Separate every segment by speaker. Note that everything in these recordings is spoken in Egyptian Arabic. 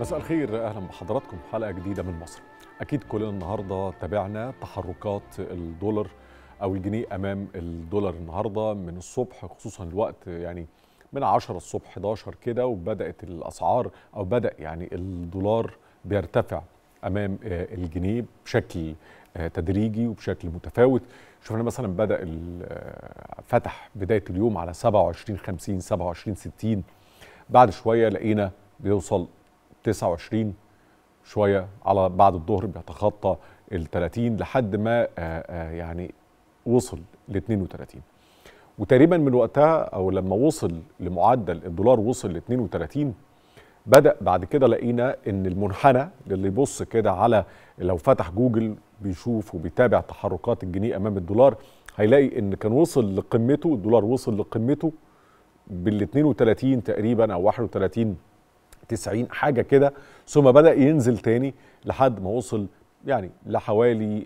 Speaker 1: مساء الخير اهلا بحضراتكم حلقه جديده من مصر اكيد كلنا النهارده تابعنا تحركات الدولار او الجنيه امام الدولار النهارده من الصبح خصوصا الوقت يعني من 10 الصبح 11 كده وبدات الاسعار او بدا يعني الدولار بيرتفع امام الجنيه بشكل تدريجي وبشكل متفاوت شفنا مثلا بدا فتح بدايه اليوم على 27 50 27 60 بعد شويه لقينا بيوصل 29 شويه على بعد الظهر بيتخطى ال 30 لحد ما يعني وصل ل 32 وتقريبا من وقتها او لما وصل لمعدل الدولار وصل ل 32 بدا بعد كده لقينا ان المنحنى اللي يبص كده على لو فتح جوجل بيشوف وبيتابع تحركات الجنيه امام الدولار هيلاقي ان كان وصل لقمته الدولار وصل لقمته بال 32 تقريبا او 31 90 حاجه كده ثم بدا ينزل تاني لحد ما وصل يعني لحوالي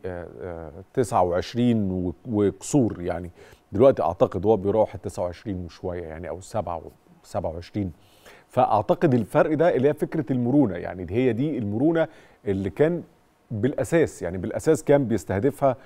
Speaker 1: 29 وكسور يعني دلوقتي اعتقد هو بيروح ال 29 وشويه يعني او 7 27 فاعتقد الفرق ده اللي هي فكره المرونه يعني هي دي المرونه اللي كان بالاساس يعني بالاساس كان بيستهدفها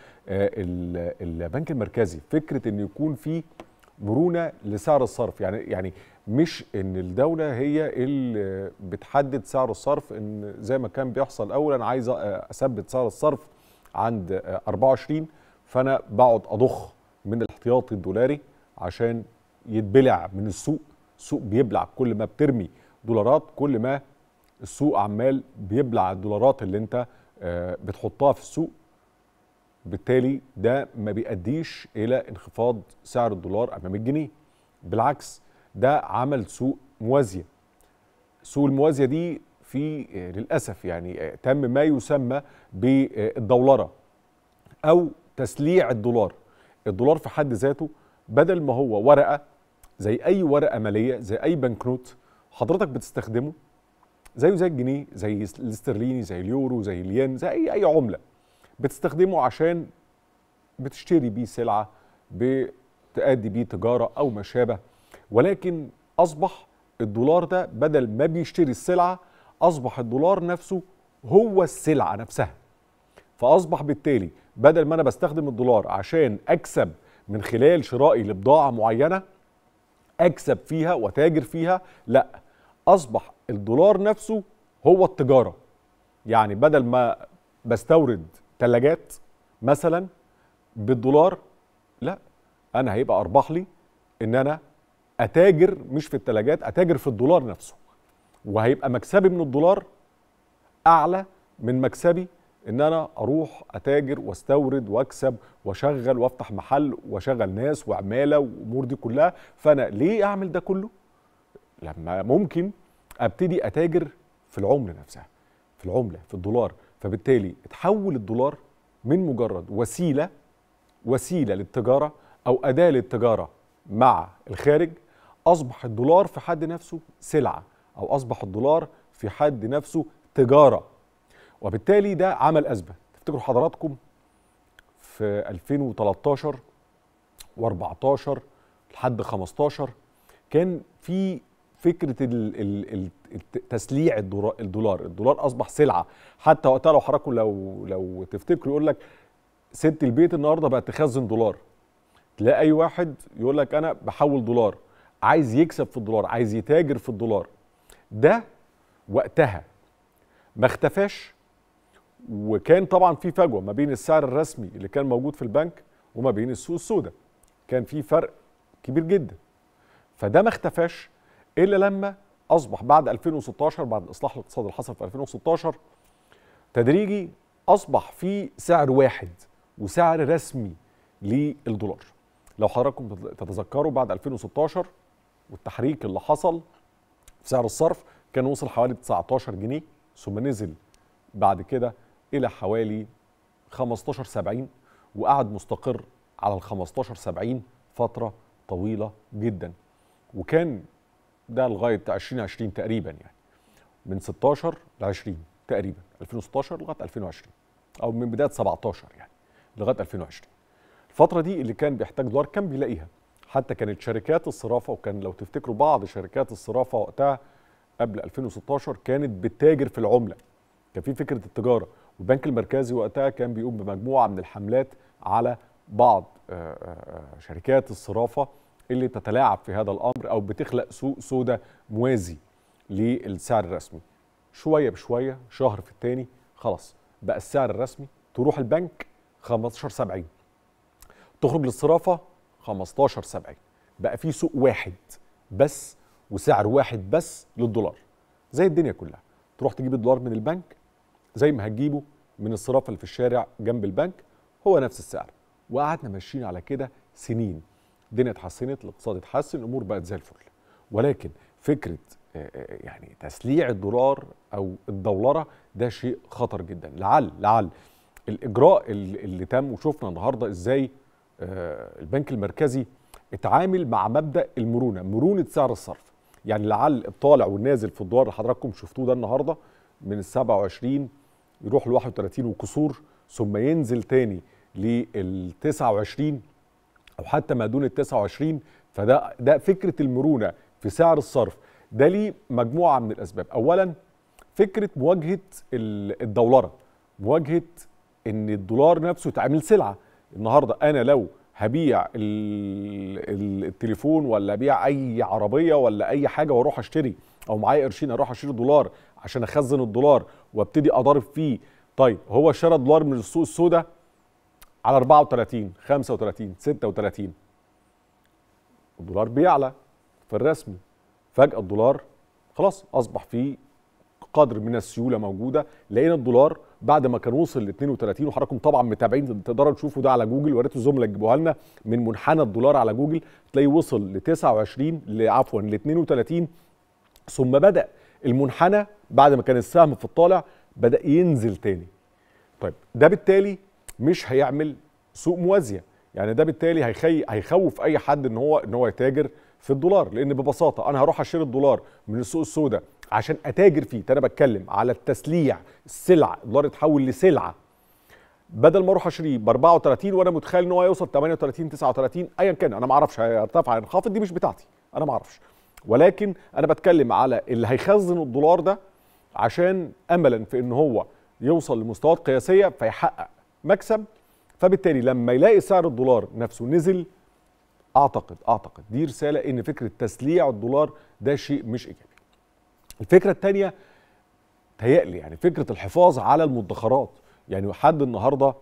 Speaker 1: البنك المركزي فكره ان يكون في مرونه لسعر الصرف يعني يعني مش ان الدوله هي اللي بتحدد سعر الصرف ان زي ما كان بيحصل اول انا عايز اثبت سعر الصرف عند 24 فانا بقعد اضخ من الاحتياطي الدولاري عشان يتبلع من السوق السوق بيبلع كل ما بترمي دولارات كل ما السوق عمال بيبلع الدولارات اللي انت بتحطها في السوق بالتالي ده ما بيؤديش الى انخفاض سعر الدولار امام الجنيه بالعكس ده عمل سوق موازيه سوق الموازيه دي في للاسف يعني تم ما يسمى بالدولره او تسليع الدولار الدولار في حد ذاته بدل ما هو ورقه زي اي ورقه ماليه زي اي بنكنوت حضرتك بتستخدمه زيه زي الجنيه زي الاسترليني زي اليورو زي الين زي اي اي عمله بتستخدمه عشان بتشتري بيه سلعه بتأدي بيه تجاره او ما شابه ولكن اصبح الدولار ده بدل ما بيشتري السلعه اصبح الدولار نفسه هو السلعه نفسها فاصبح بالتالي بدل ما انا بستخدم الدولار عشان اكسب من خلال شرائي لبضاعه معينه اكسب فيها وتاجر فيها لا اصبح الدولار نفسه هو التجاره يعني بدل ما بستورد ثلاجات مثلا بالدولار لا انا هيبقى ارباح لي ان انا اتاجر مش في الثلاجات اتاجر في الدولار نفسه وهيبقى مكسبي من الدولار اعلى من مكسبي ان انا اروح اتاجر واستورد واكسب واشغل وافتح محل واشغل ناس وعماله والامور دي كلها فانا ليه اعمل ده كله لما ممكن ابتدي اتاجر في العمله نفسها في العمله في الدولار فبالتالي اتحول الدولار من مجرد وسيله وسيله للتجاره او اداه للتجاره مع الخارج اصبح الدولار في حد نفسه سلعه او اصبح الدولار في حد نفسه تجاره وبالتالي ده عمل ازمه تفتكروا حضراتكم في 2013 و14 لحد 15 كان في فكره تسليع الدولار الدولار اصبح سلعه حتى وقتها لو حضراتكم لو لو تفتكروا يقول لك ست البيت النهارده بقت تخزن دولار تلاقي اي واحد يقول لك انا بحول دولار عايز يكسب في الدولار عايز يتاجر في الدولار ده وقتها ما اختفاش وكان طبعا في فجوه ما بين السعر الرسمي اللي كان موجود في البنك وما بين السوق السوداء كان في فرق كبير جدا فده ما اختفاش الا لما اصبح بعد 2016 بعد الاصلاح الاقتصادي اللي حصل في 2016 تدريجي اصبح في سعر واحد وسعر رسمي للدولار لو حضراتكم تتذكروا بعد 2016 والتحريك اللي حصل في سعر الصرف كان وصل حوالي 19 جنيه ثم نزل بعد كده الى حوالي 15 70 وقعد مستقر على ال 15 70 فتره طويله جدا وكان ده لغايه 2020 تقريبا يعني من 16 ل 20 تقريبا 2016 لغايه 2020 او من بدايه 17 يعني لغايه 2020 الفتره دي اللي كان بيحتاج دولار كان بيلاقيها حتى كانت شركات الصرافه وكان لو تفتكروا بعض شركات الصرافه وقتها قبل 2016 كانت بتتاجر في العمله كان في فكره التجاره والبنك المركزي وقتها كان بيقوم بمجموعه من الحملات على بعض آه، آه، شركات الصرافه اللي تتلاعب في هذا الامر او بتخلق سوق سوداء موازي للسعر الرسمي شويه بشويه شهر في التاني خلاص بقى السعر الرسمي تروح البنك 15 70 تخرج للصرافه 15 70 بقى في سوق واحد بس وسعر واحد بس للدولار زي الدنيا كلها تروح تجيب الدولار من البنك زي ما هتجيبه من الصرافه اللي في الشارع جنب البنك هو نفس السعر وقعدنا ماشيين على كده سنين الدنيا اتحسنت الاقتصاد اتحسن الامور بقت زي الفل ولكن فكره آه، آه، يعني تسليع الدولار او الدولره ده شيء خطر جدا لعل لعل الاجراء اللي, اللي تم وشفنا النهارده ازاي آه، البنك المركزي اتعامل مع مبدا المرونه مرونه سعر الصرف يعني لعل الطالع والنازل في الدولار اللي حضراتكم شفتوه ده النهارده من ال 27 يروح ل 31 وكسور ثم ينزل تاني لل 29 او حتى ما دون ال 29 فده ده فكره المرونه في سعر الصرف ده ليه مجموعه من الاسباب اولا فكره مواجهه الدولره مواجهه ان الدولار نفسه يتعامل سلعه النهارده انا لو هبيع التليفون ولا ابيع اي عربيه ولا اي حاجه واروح اشتري او معايا قرشين اروح اشتري دولار عشان اخزن الدولار وابتدي اضارب فيه طيب هو شرى دولار من السوق السوداء على 34 35 36 الدولار بيعلى في الرسمي فجأة الدولار خلاص أصبح فيه قدر من السيولة موجودة لقينا الدولار بعد ما كان وصل ل 32 وحضراتكم طبعا متابعين تقدروا تشوفوا ده على جوجل وريت الزملاء يجيبوها لنا من منحنى الدولار على جوجل تلاقيه وصل ل 29 عفوا ل 32 ثم بدأ المنحنى بعد ما كان السهم في الطالع بدأ ينزل تاني طيب ده بالتالي مش هيعمل سوق موازيه يعني ده بالتالي هيخي هيخوف اي حد ان هو ان هو يتاجر في الدولار لان ببساطه انا هروح اشتري الدولار من السوق السوداء عشان اتاجر فيه انا بتكلم على التسليع السلع الدولار يتحول لسلعه بدل ما اروح اشتريه ب 34 وانا متخيل ان هو يوصل 38 39 ايا كان انا ما اعرفش هيرتفع هينخفض دي مش بتاعتي انا ما اعرفش ولكن انا بتكلم على اللي هيخزن الدولار ده عشان املا في ان هو يوصل لمستويات قياسيه فيحقق مكسب فبالتالي لما يلاقي سعر الدولار نفسه نزل اعتقد اعتقد دي رساله ان فكره تسليع الدولار ده شيء مش ايجابي. الفكره الثانيه تهيألي يعني فكره الحفاظ على المدخرات يعني حد النهارده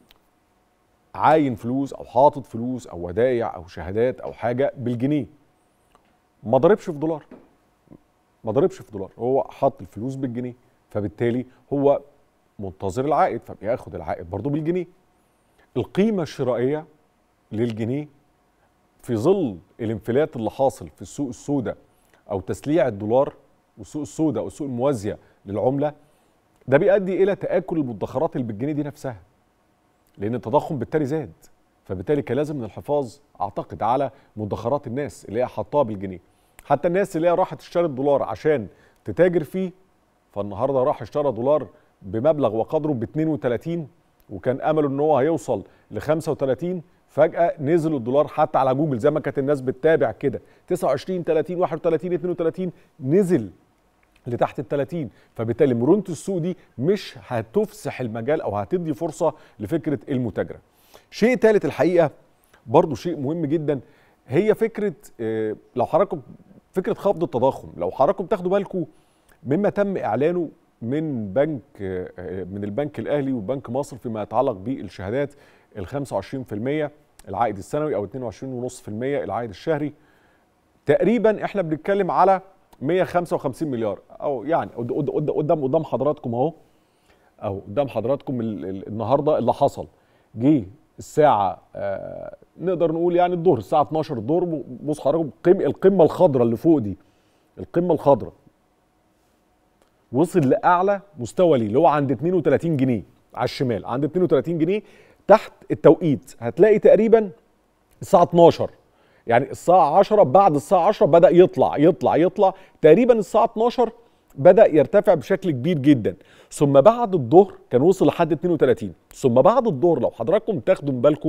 Speaker 1: عاين فلوس او حاطط فلوس او ودايع او شهادات او حاجه بالجنيه ما ضربش في دولار ما ضربش في دولار هو حط الفلوس بالجنيه فبالتالي هو منتظر العائد فبياخد العائد برضه بالجنيه القيمة الشرائية للجنيه في ظل الانفلات اللي حاصل في السوق السوداء أو تسليع الدولار والسوق السوداء والسوق الموازية للعملة ده بيؤدي إلى تآكل المدخرات اللي بالجنيه دي نفسها لأن التضخم بالتالي زاد فبالتالي كان لازم من الحفاظ أعتقد على مدخرات الناس اللي هي حطاها بالجنيه حتى الناس اللي هي راحت تشتري الدولار عشان تتاجر فيه فالنهارده راح اشترى دولار بمبلغ وقدره ب 32 وكان امله ان هو هيوصل ل 35 فجاه نزل الدولار حتى على جوجل زي ما كانت الناس بتتابع كده 29 30 31 32 نزل لتحت ال 30 فبالتالي مرونه السوق دي مش هتفسح المجال او هتدي فرصه لفكره المتاجره. شيء ثالث الحقيقه برضو شيء مهم جدا هي فكره آه، لو حضراتكم فكره خفض التضخم لو حضراتكم تاخدوا بالكم مما تم اعلانه من بنك من البنك الاهلي وبنك مصر فيما يتعلق بالشهادات ال 25% العائد السنوي او 22.5% العائد الشهري تقريبا احنا بنتكلم على 155 مليار او يعني قدام قدام حضراتكم اهو او قدام حضراتكم النهارده اللي حصل جه الساعه آه نقدر نقول يعني الظهر الساعه 12 الظهر بص حضراتكم القمه الخضراء اللي فوق دي القمه الخضراء وصل لاعلى مستوى ليه اللي هو عند 32 جنيه على الشمال عند 32 جنيه تحت التوقيت هتلاقي تقريبا الساعه 12 يعني الساعه 10 بعد الساعه 10 بدا يطلع يطلع يطلع تقريبا الساعه 12 بدا يرتفع بشكل كبير جدا ثم بعد الظهر كان وصل لحد 32 ثم بعد الظهر لو حضراتكم تاخدوا بالكم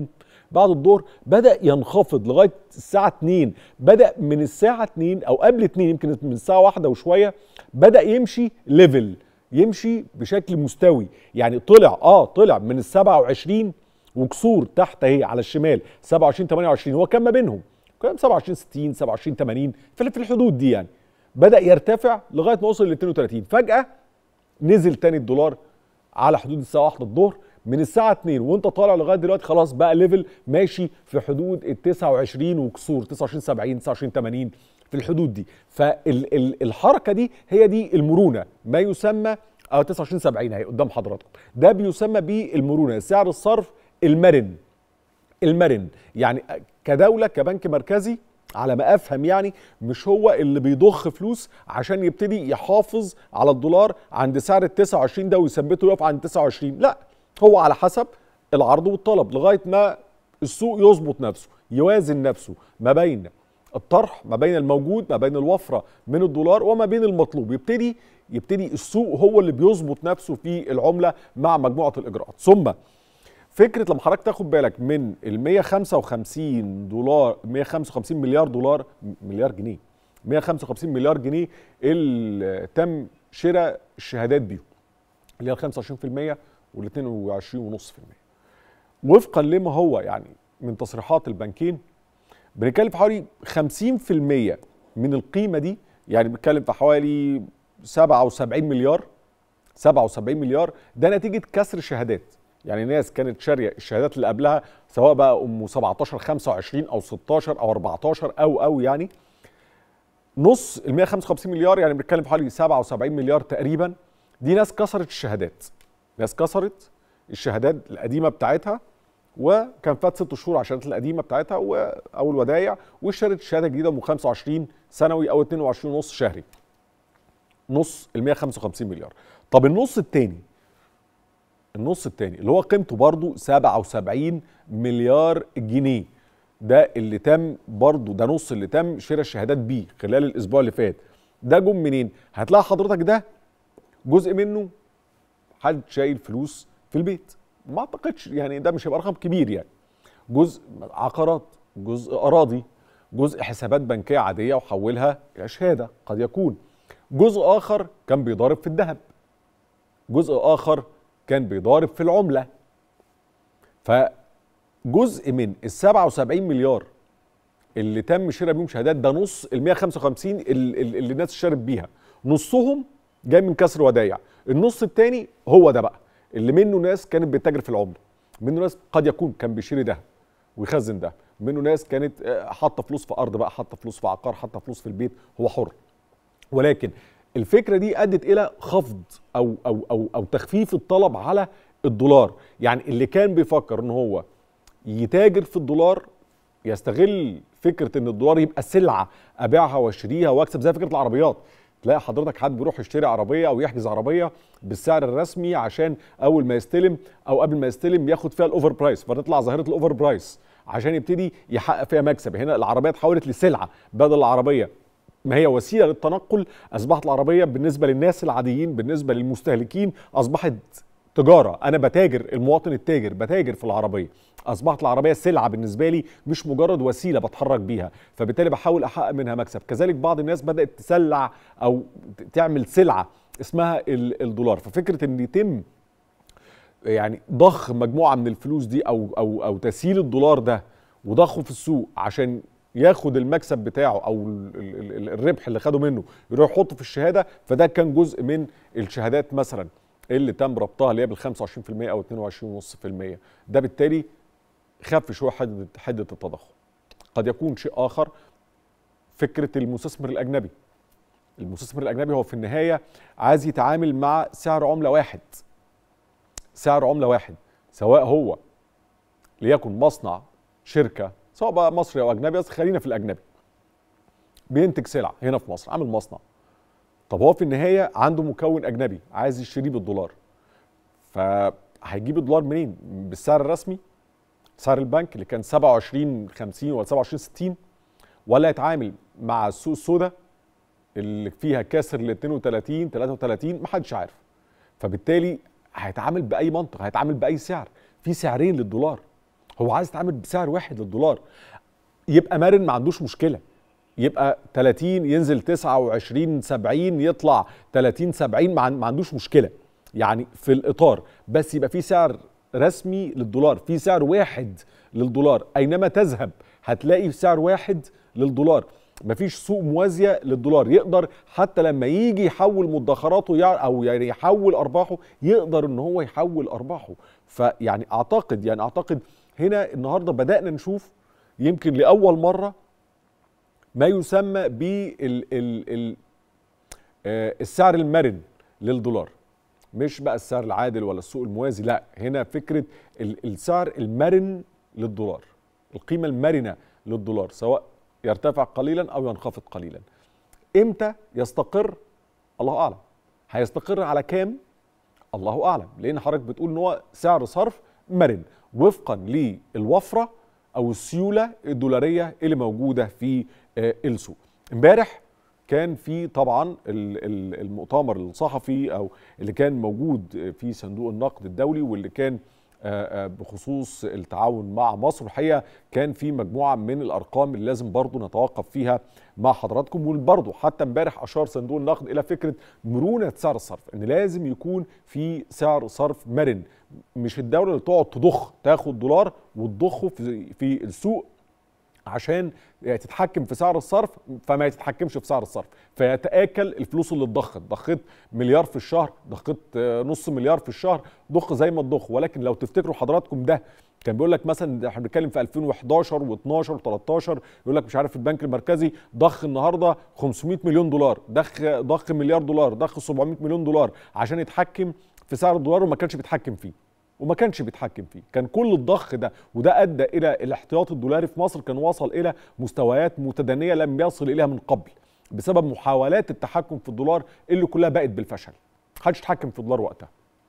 Speaker 1: بعد الظهر بدا ينخفض لغايه الساعه 2 بدا من الساعه 2 او قبل 2 يمكن من الساعه 1 وشويه بدا يمشي ليفل يمشي بشكل مستوي يعني طلع اه طلع من ال 27 وكسور تحت اهي على الشمال 27 28 هو كان ما بينهم كان 27 60 27 80 في الحدود دي يعني بدا يرتفع لغايه ما وصل ل 32 فجاه نزل تاني الدولار على حدود الساعه 1 الظهر من الساعه 2 وانت طالع لغايه دلوقتي خلاص بقى ليفل ماشي في حدود ال 29 وكسور 29 70 29 80 في الحدود دي فالحركه دي هي دي المرونه ما يسمى او 29 70 اهي قدام حضراتكم ده بيسمى بالمرونه سعر الصرف المرن المرن يعني كدوله كبنك مركزي على ما افهم يعني مش هو اللي بيضخ فلوس عشان يبتدي يحافظ على الدولار عند سعر ال 29 ده ويثبته يقف عند 29 لا هو على حسب العرض والطلب لغايه ما السوق يظبط نفسه يوازن نفسه ما بين الطرح ما بين الموجود ما بين الوفره من الدولار وما بين المطلوب يبتدي يبتدي السوق هو اللي بيظبط نفسه في العمله مع مجموعه الاجراءات ثم فكره لما حضرتك تاخد بالك من ال 155 دولار 155 مليار دولار مليار جنيه 155 مليار جنيه اللي تم شراء الشهادات بيهم اللي هي ال 25% وال 22.5% وفقا لما هو يعني من تصريحات البنكين بنتكلم في حوالي 50% من القيمه دي يعني بنتكلم في حوالي 77 مليار 77 مليار ده نتيجه كسر شهادات يعني ناس كانت شاريه الشهادات اللي قبلها سواء بقى ام 17 25 او 16 او 14 او او يعني نص ال 155 مليار يعني بنتكلم في حوالي 77 مليار تقريبا دي ناس كسرت الشهادات ناس كسرت الشهادات القديمه بتاعتها وكان فات ست شهور على الشهادات القديمه بتاعتها او الودايع واشترت الشهاده الجديده ام 25 سنوي او 22 ونص شهري نص ال 155 مليار طب النص الثاني النص الثاني اللي هو قيمته برضه 77 مليار جنيه ده اللي تم برضه ده نص اللي تم شراء الشهادات بيه خلال الاسبوع اللي فات ده جم منين هتلاقي حضرتك ده جزء منه حد شايل فلوس في البيت ما اعتقدش يعني ده مش هيبقى رقم كبير يعني جزء عقارات جزء اراضي جزء حسابات بنكيه عاديه وحولها الى شهاده قد يكون جزء اخر كان بيضارب في الذهب جزء اخر كان بيضارب في العمله فجزء من ال 77 مليار اللي تم شراء بيهم شهادات ده نص ال 155 اللي الناس اشترت بيها نصهم جاي من كسر ودايع النص الثاني هو ده بقى اللي منه ناس كانت بتتاجر في العمله منه ناس قد يكون كان بيشتري ده ويخزن ده منه ناس كانت حاطه فلوس في ارض بقى حاطه فلوس في عقار حاطه فلوس في البيت هو حر ولكن الفكره دي ادت الى خفض او او او او تخفيف الطلب على الدولار يعني اللي كان بيفكر ان هو يتاجر في الدولار يستغل فكره ان الدولار يبقى سلعه ابيعها واشتريها واكسب زي فكره العربيات تلاقي حضرتك حد بيروح يشتري عربيه او يحجز عربيه بالسعر الرسمي عشان اول ما يستلم او قبل ما يستلم ياخد فيها الاوفر برايس فتطلع ظاهره الاوفر برايس عشان يبتدي يحقق فيها مكسب هنا العربيه اتحولت لسلعه بدل العربيه ما هي وسيله للتنقل اصبحت العربيه بالنسبه للناس العاديين بالنسبه للمستهلكين اصبحت تجاره انا بتاجر المواطن التاجر بتاجر في العربيه اصبحت العربيه سلعه بالنسبه لي مش مجرد وسيله بتحرك بيها فبالتالي بحاول احقق منها مكسب كذلك بعض الناس بدات تسلع او تعمل سلعه اسمها الدولار ففكره ان يتم يعني ضخ مجموعه من الفلوس دي او او او تسييل الدولار ده وضخه في السوق عشان ياخد المكسب بتاعه او الربح اللي خده منه يروح يحطه في الشهاده فده كان جزء من الشهادات مثلا اللي تم ربطها اللي هي بال 25% او 22.5% ده بالتالي خف شويه حده حده التضخم قد يكون شيء اخر فكره المستثمر الاجنبي المستثمر الاجنبي هو في النهايه عايز يتعامل مع سعر عمله واحد سعر عمله واحد سواء هو ليكن مصنع شركه سواء بقى مصري او اجنبي بس خلينا في الاجنبي بينتج سلع هنا في مصر عامل مصنع طب هو في النهايه عنده مكون اجنبي عايز يشتريه بالدولار فهيجيب الدولار منين بالسعر الرسمي سعر البنك اللي كان 27 50 ولا 27 60 ولا يتعامل مع السوق السوداء اللي فيها كاسر ل 32 33 محدش عارف فبالتالي هيتعامل باي منطق هيتعامل باي سعر في سعرين للدولار هو عايز يتعامل بسعر واحد للدولار يبقى مرن ما عندوش مشكله يبقى 30 ينزل 29 70 يطلع 30 70 ما عندوش مشكله يعني في الاطار بس يبقى في سعر رسمي للدولار في سعر واحد للدولار اينما تذهب هتلاقي سعر واحد للدولار مفيش سوق موازيه للدولار يقدر حتى لما يجي يحول مدخراته او يعني يحول ارباحه يقدر ان هو يحول ارباحه فيعني اعتقد يعني اعتقد هنا النهارده بدانا نشوف يمكن لاول مره ما يسمى بال السعر المرن للدولار مش بقى السعر العادل ولا السوق الموازي لا هنا فكره السعر المرن للدولار القيمه المرنه للدولار سواء يرتفع قليلا او ينخفض قليلا امتى يستقر الله اعلم هيستقر على كام الله اعلم لان حضرتك بتقول ان هو سعر صرف مرن وفقا للوفره او السيوله الدولاريه اللي موجوده في السوق امبارح كان في طبعا المؤتمر الصحفي او اللي كان موجود في صندوق النقد الدولي واللي كان بخصوص التعاون مع مصر الحقيقه كان في مجموعه من الارقام اللي لازم برضو نتوقف فيها مع حضراتكم وبرضو حتى امبارح اشار صندوق النقد الى فكره مرونه سعر الصرف ان لازم يكون في سعر صرف مرن مش الدوله اللي تقعد تضخ تاخد دولار وتضخه في في السوق عشان تتحكم في سعر الصرف فما تتحكمش في سعر الصرف فيتاكل الفلوس اللي اتضخت ضخت مليار في الشهر ضخت نص مليار في الشهر ضخ زي ما تضخ ولكن لو تفتكروا حضراتكم ده كان بيقول لك مثلا احنا بنتكلم في 2011 و12 و13 يقول لك مش عارف البنك المركزي ضخ النهارده 500 مليون دولار ضخ ضخ مليار دولار ضخ 700 مليون دولار عشان يتحكم في سعر الدولار وما كانش بيتحكم فيه وما كانش بيتحكم فيه كان كل الضخ ده وده ادى الى الاحتياط الدولاري في مصر كان وصل الى مستويات متدنيه لم يصل اليها من قبل بسبب محاولات التحكم في الدولار اللي كلها بقت بالفشل محدش اتحكم في الدولار وقتها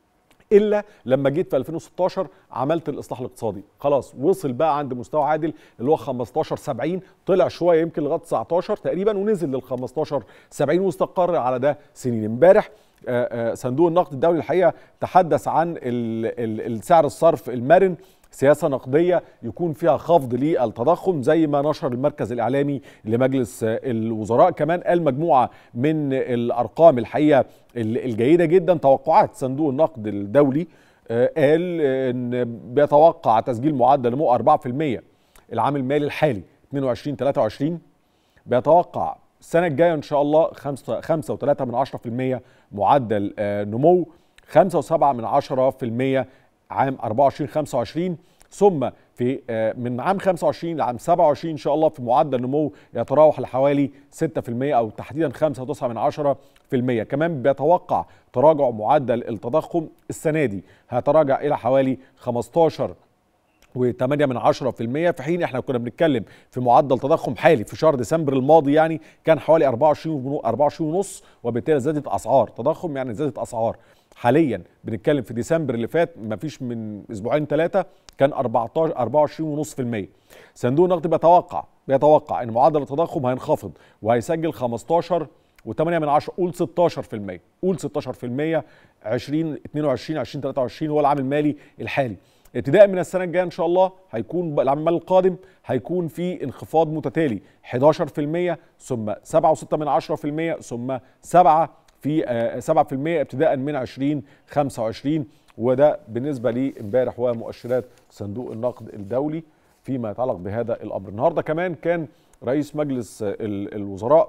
Speaker 1: الا لما جيت في 2016 عملت الاصلاح الاقتصادي خلاص وصل بقى عند مستوى عادل اللي هو 15 70 طلع شويه يمكن لغايه 19 تقريبا ونزل لل 15 70 واستقر على ده سنين امبارح صندوق النقد الدولي الحقيقه تحدث عن السعر الصرف المرن سياسه نقديه يكون فيها خفض للتضخم زي ما نشر المركز الاعلامي لمجلس الوزراء كمان قال مجموعه من الارقام الحقيقه الجيده جدا توقعات صندوق النقد الدولي قال ان بيتوقع تسجيل معدل نمو 4% العام المالي الحالي 22 23 بيتوقع السنة الجاية إن شاء الله خمسة, خمسة وثلاثة من عشرة في المية معدل آه نمو خمسة وسبعة من عشرة في المية عام 24 25 ثم في آه من عام 25 لعام 27 إن شاء الله في معدل نمو يتراوح لحوالي 6% أو تحديدا 5.9 من عشرة في المية كمان بيتوقع تراجع معدل التضخم السنة دي هيتراجع إلى حوالي 15 و8 من 10% في حين احنا كنا بنتكلم في معدل تضخم حالي في شهر ديسمبر الماضي يعني كان حوالي 24 24 ونص وبالتالي زادت اسعار تضخم يعني زادت اسعار حاليا بنتكلم في ديسمبر اللي فات ما فيش من اسبوعين ثلاثه كان 14 24 ونص في المية صندوق النقد بيتوقع بيتوقع ان معدل التضخم هينخفض وهيسجل 15 و8 من 10 قول 16% قول 16% 20 22 20 23 هو العام المالي الحالي ابتداء من السنه الجايه ان شاء الله هيكون العام المالي القادم هيكون في انخفاض متتالي 11% ثم 7.6 من 10% ثم 7 في 7% ابتداء من 2025 وده بالنسبه لي امبارح ومؤشرات صندوق النقد الدولي فيما يتعلق بهذا الامر النهارده كمان كان رئيس مجلس الوزراء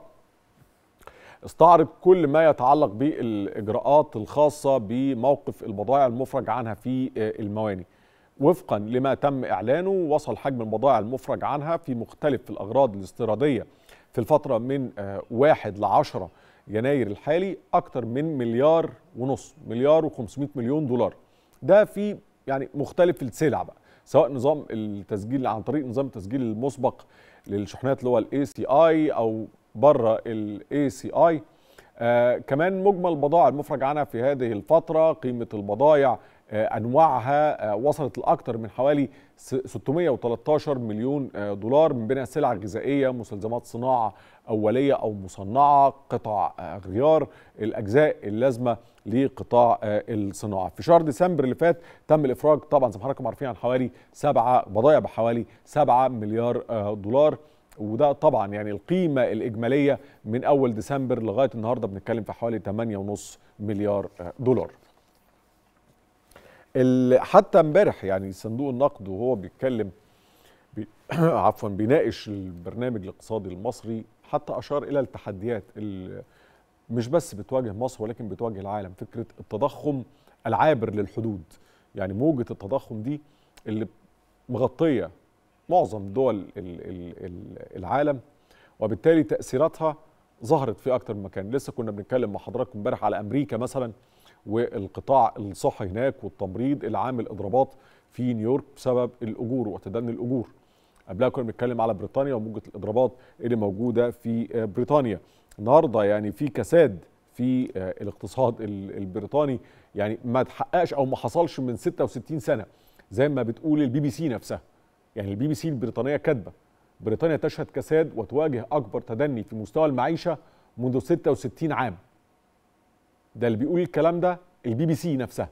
Speaker 1: استعرض كل ما يتعلق بالاجراءات الخاصه بموقف البضائع المفرج عنها في المواني وفقا لما تم اعلانه وصل حجم البضائع المفرج عنها في مختلف الاغراض الاستيراديه في الفتره من واحد ل 10 يناير الحالي اكثر من مليار ونص مليار و500 مليون دولار ده في يعني مختلف السلع بقى سواء نظام التسجيل عن طريق نظام التسجيل المسبق للشحنات اللي هو الاي سي اي او بره الاي سي اي آه كمان مجمل البضائع المفرج عنها في هذه الفترة قيمة البضائع انواعها وصلت لاكثر من حوالي 613 مليون دولار من بينها سلع غذائيه مستلزمات صناعه اوليه او مصنعه قطع غيار الاجزاء اللازمه لقطاع الصناعه في شهر ديسمبر اللي فات تم الافراج طبعا زي ما حضراتكم عارفين عن حوالي 7 بضائع بحوالي 7 مليار دولار وده طبعا يعني القيمة الإجمالية من أول ديسمبر لغاية النهاردة بنتكلم في حوالي 8.5 مليار دولار حتى امبارح يعني صندوق النقد وهو بيتكلم بي عفوا بيناقش البرنامج الاقتصادي المصري حتى أشار إلى التحديات اللي مش بس بتواجه مصر ولكن بتواجه العالم فكرة التضخم العابر للحدود يعني موجة التضخم دي اللي مغطية معظم دول العالم وبالتالي تاثيراتها ظهرت في اكتر من مكان لسه كنا بنتكلم مع حضراتكم امبارح على امريكا مثلا والقطاع الصحي هناك والتمريض اللي عامل اضرابات في نيويورك بسبب الاجور وتدني الاجور قبلها كنا بنتكلم على بريطانيا وموجه الاضرابات اللي موجوده في بريطانيا النهارده يعني في كساد في الاقتصاد البريطاني يعني ما تحققش او ما حصلش من 66 سنه زي ما بتقول البي بي سي نفسها يعني البي بي سي البريطانيه كاتبه بريطانيا تشهد كساد وتواجه اكبر تدني في مستوى المعيشه منذ 66 عام ده اللي بيقول الكلام ده البي بي سي نفسها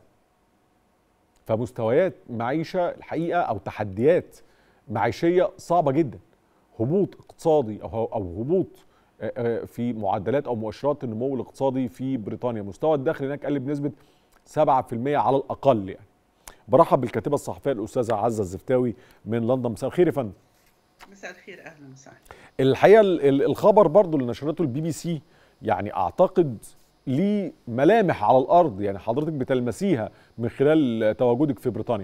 Speaker 1: فمستويات معيشه الحقيقه او تحديات معيشيه صعبه جدا هبوط اقتصادي او او هبوط في معدلات او مؤشرات النمو الاقتصادي في بريطانيا مستوى الدخل هناك قل بنسبه 7% على الاقل يعني برحب بالكاتبه الصحفيه الاستاذه عزه الزفتاوي من لندن مساء الخير يا فندم
Speaker 2: مساء الخير اهلا وسهلا
Speaker 1: الحقيقه الخبر برضو اللي نشرته البي بي سي يعني اعتقد ليه ملامح على الارض يعني حضرتك بتلمسيها من خلال تواجدك في بريطانيا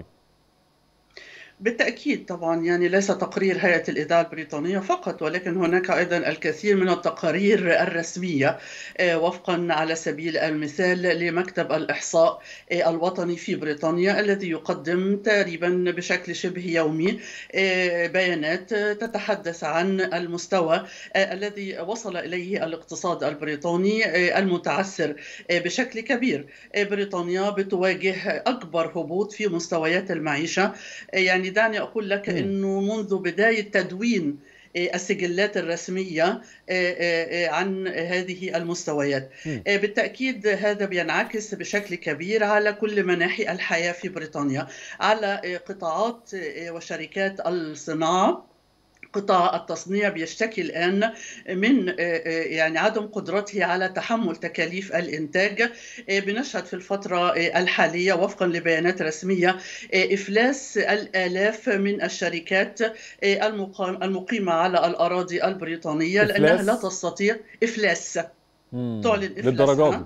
Speaker 2: بالتأكيد طبعا يعني ليس تقرير هيئة الإذاعة البريطانية فقط ولكن هناك أيضا الكثير من التقارير الرسمية وفقا على سبيل المثال لمكتب الإحصاء الوطني في بريطانيا الذي يقدم تقريبا بشكل شبه يومي بيانات تتحدث عن المستوى الذي وصل إليه الاقتصاد البريطاني المتعثر بشكل كبير بريطانيا بتواجه أكبر هبوط في مستويات المعيشة يعني دعني أقول لك أنه منذ بداية تدوين السجلات الرسمية عن هذه المستويات بالتأكيد هذا بينعكس بشكل كبير على كل مناحي الحياة في بريطانيا على قطاعات وشركات الصناعة قطاع التصنيع بيشتكي الان من يعني عدم قدرته على تحمل تكاليف الانتاج بنشهد في الفتره الحاليه وفقا لبيانات رسميه افلاس الالاف من الشركات المقيمه على الاراضي البريطانيه إفلاس؟ لانها لا تستطيع افلاس
Speaker 1: مم. تعلن افلاسها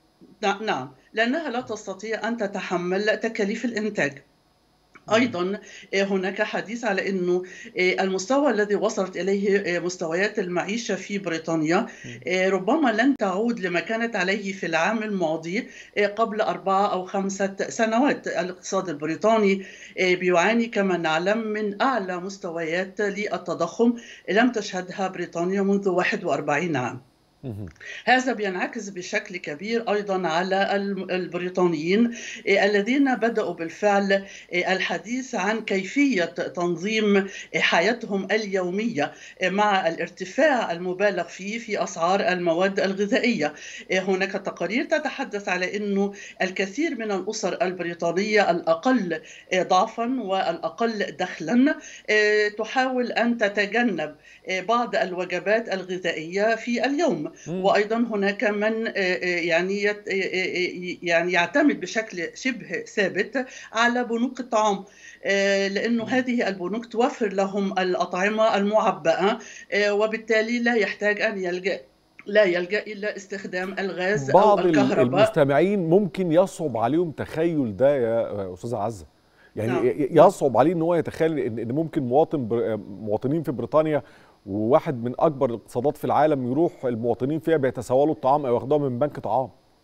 Speaker 2: نعم لانها لا تستطيع ان تتحمل تكاليف الانتاج ايضا هناك حديث على انه المستوى الذي وصلت اليه مستويات المعيشه في بريطانيا ربما لن تعود لما كانت عليه في العام الماضي قبل اربعه او خمسه سنوات الاقتصاد البريطاني بيعاني كما نعلم من اعلى مستويات للتضخم لم تشهدها بريطانيا منذ 41 عام هذا بينعكس بشكل كبير ايضا على البريطانيين الذين بداوا بالفعل الحديث عن كيفيه تنظيم حياتهم اليوميه مع الارتفاع المبالغ فيه في اسعار المواد الغذائيه هناك تقارير تتحدث على انه الكثير من الاسر البريطانيه الاقل ضعفا والاقل دخلا تحاول ان تتجنب بعض الوجبات الغذائيه في اليوم وايضا هناك من يعني يعني يعتمد بشكل شبه ثابت على بنوك الطعام لانه هذه البنوك توفر لهم الاطعمه المعبأه وبالتالي لا يحتاج ان يلجأ لا يلجا الى استخدام الغاز
Speaker 1: بعض
Speaker 2: او الكهرباء
Speaker 1: المستمعين ممكن يصعب عليهم تخيل ده يا استاذه عزه يعني نعم. يصعب عليه ان هو يتخيل ان ممكن مواطن مواطنين في بريطانيا وواحد من اكبر الاقتصادات في العالم يروح المواطنين فيها بيتسولوا الطعام او ياخدوها من بنك طعام